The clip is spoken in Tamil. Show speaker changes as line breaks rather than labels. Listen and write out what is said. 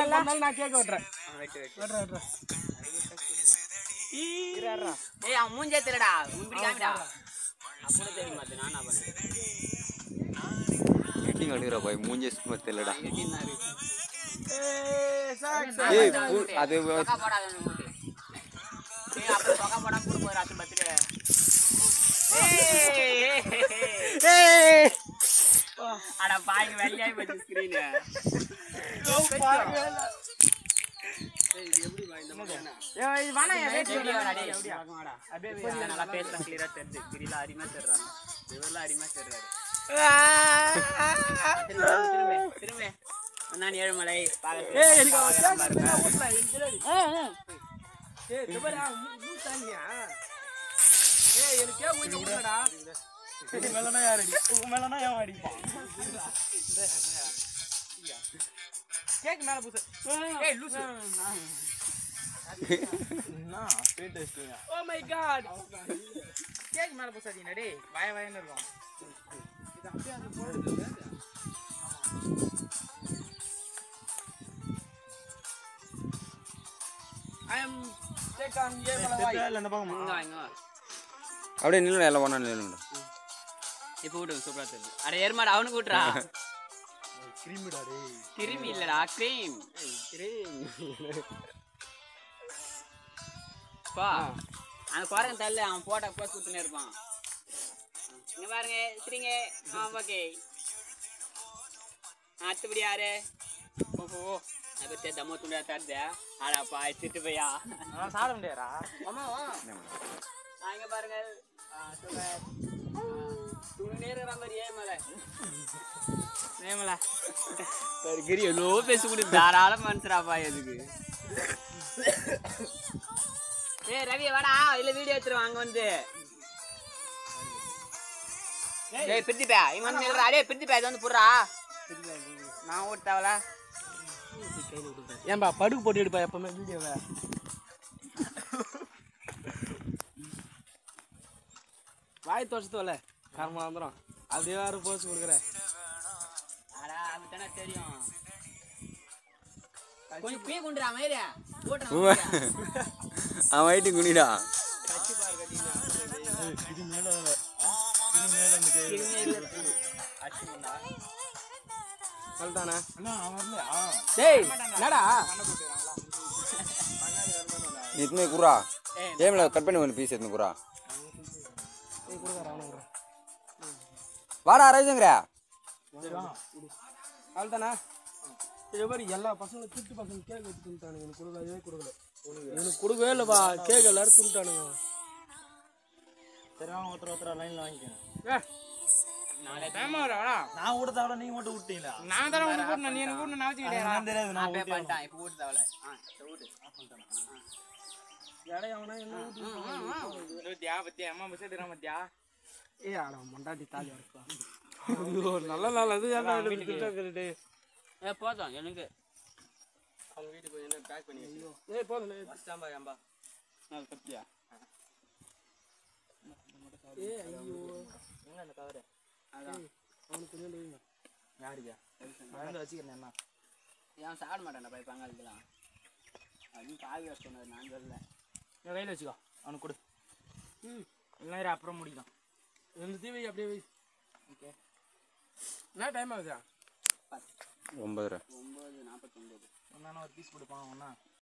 இருந்தாலும் நான் கேட்க விட்றேன்
வெட்டு வெட்டு
விட்றேன் விட்றேன்
ஏய் அவன் மூஞ்சே தெரியடா இப்படி காமிடா அப்படி தெரியும் மாத்து நான் என்ன பண்றேன்
எட்டிங் அழுகுற போய் மூஞ்சி சும்மா தெரியலடா
எப்படின்னாரு
ஏய் சாக்ஸ்
ஏய் பூ- அது
சொக்கா போடாத மூட்டு ஏய் அப்புறம் சொக்கா போடாம கூட போய் ராத்திரி பர்த்டே
ஏய்
அட பாய்க்கு வெள்ளையாய் போச்சு ஸ்கிரீனு
ஏய் இது வேணாம் என் வேட்டி
நல்லா பேசலாம் கிளியரா தெரியுது கிரியில அருமையா தெரிறாங்க இவரெல்லாம் அருமையா தெரிறாரு திரும்ப திரும்ப நான் ஏழுமலை
ஏய் எனக்கு அவன்
பாக்க
பாருங்க ஊட்டல எனக்கு ஏய் துபரா மூத்தானியா ஏய் எனக்கு ஏன் ஊட்ட ஊட்டடா இது மேலனா யார் அடி உங்க மேலனா ஏன் அடிப்பான் கேக் மேல பூசு ஏய் லூசு ஓ மை காட் கேக் மேல பூசாதீங்க டேய் வய வயன்னு இருக்கும் இது அப்படியே அது போடுது I am take on ஏ மேல வாய்
இங்க வா, இங்க வா.
அப்படியே நில்லுடா எல்லாம் ஒன்றா நில்லுடா
இப்ப விட்டு சூப்பரா தெரியுது அட எருமாடு அவனுக்கு விட்டுறா கிருமி இல்லடா கிரீம் பா அந்த குரங்கு தள்ளு அவன் போட்டோ போஸ்ட் கொடுத்துனே இருப்பான் இங்க பாருங்க சரிங்க ஆ ஓகே அடுத்தபடி யாரு ஓஹோ அதை பத்தி தம்ம துண்டா தருத ஆடாப்பா எடுத்துட்டு போயா
நான் சாப்பிட முடியாதா
நான் இங்க பாருங்க நேரம் மாதிரி ஏமலை ஏமலை கிரி எவ்வளோ பேச கூட தாராள மனுஷராப்பா எதுக்கு ஏய் ரவி வாடா இல்ல வீடியோ எடுத்துருவான் அங்க வந்து ஏய் பிரித்திப்பா இவன் வந்து நில்றா டேய் பிரித்திப்பா இது வந்து புடுறா நான் ஓட்டாவல
ஏன்பா படுக்கு போட்டு எடுப்பா எப்பவுமே வீடியோவை வாய் தொடச்சதுல கர்மா வந்துடும் அப்படியே வேற போஸ்ட் கொடுக்குற
அடா அது தானே தெரியும் கொஞ்சம் பீ கொண்டுறா மயிரே போட்டுறா
அவன் வைட்டி குனிடா
சொல்லிட்டானே டேய் என்னடா
இத்தனை குறா ஏமில் கட் பண்ணி ஒன்று பீஸ் எடுத்து குறா வாடா ரைஸுங்கிற
சொல்லிட்டானா இதே மாதிரி எல்லா பசங்களும் திட்டு பசங்க கேக் வச்சு தின்ட்டானுங்க எனக்கு கொடுக்கவே கொடுக்கல எனக்கு கொடுக்கவே இல்லைப்பா கேக் எல்லாரும் தின்ட்டானுங்க
சரி ஒருத்தர் ஒருத்தர் லைன்ல வாங்கிக்கோங்க
ஏ நாளை டைம் ஆகுறா
நான் கொடுத்தா விட நீங்க மட்டும் விட்டீங்களா
நான் தானே உனக்கு கூட்டணும் நீ எனக்கு கூட்டணும் அவசியம் கிடையாது
எனக்கு தெரியாது நான்
நான் பே பண்ணிட்டான் இப்போ ஊட்டு தவளை ஆ சரி, ஊட்டு
இடையே அவனா என்ன ஊட்டி
பத்தியா பத்தியா அம்மா பஸ் எடுக்கிறா பத்தியா
ஏய் ஆடா மண்டாட்டி தாலி வரப்பா ஐயோ நல்ல நாள் அது ஏன்டா எனக்கு திட்டாக்குறது
ஏ போதும் எனக்கு
அவங்க வீட்டுக்கு போய் என்ன பேக் பண்ணி ஐயோ ஏய் போதும்
பஸ்டாம்பா ஏம்பா
அது கத்தியா
ஏய் ஐயோ
எங்க அந்த கவரு
அதான்
அவனுக்கு ரெண்டு வைங்க
யாருக்கா வந்து வச்சுக்கிறேன் என்ன
ஏன் சாப்பிட மாட்டேன்டா போய் பங்காளிக்கலாம் அப்படின்னு காவி வர சொன்னது நான் சொல்லல
என் கையில் வச்சுக்கோ அவனுக்கு கொடு
ம்
இல்லைனா அப்புறம் முடிக்கலாம்
ரெண்டு தீ வை அப்படியே வை ஓகே என்ன டைம் ஆகுதா
ஒன்பதுரை
ஒம்பது நாற்பத்தொம்பது
ஒன்னா ஒரு பீஸ் கொடுப்பான் ஒன்னா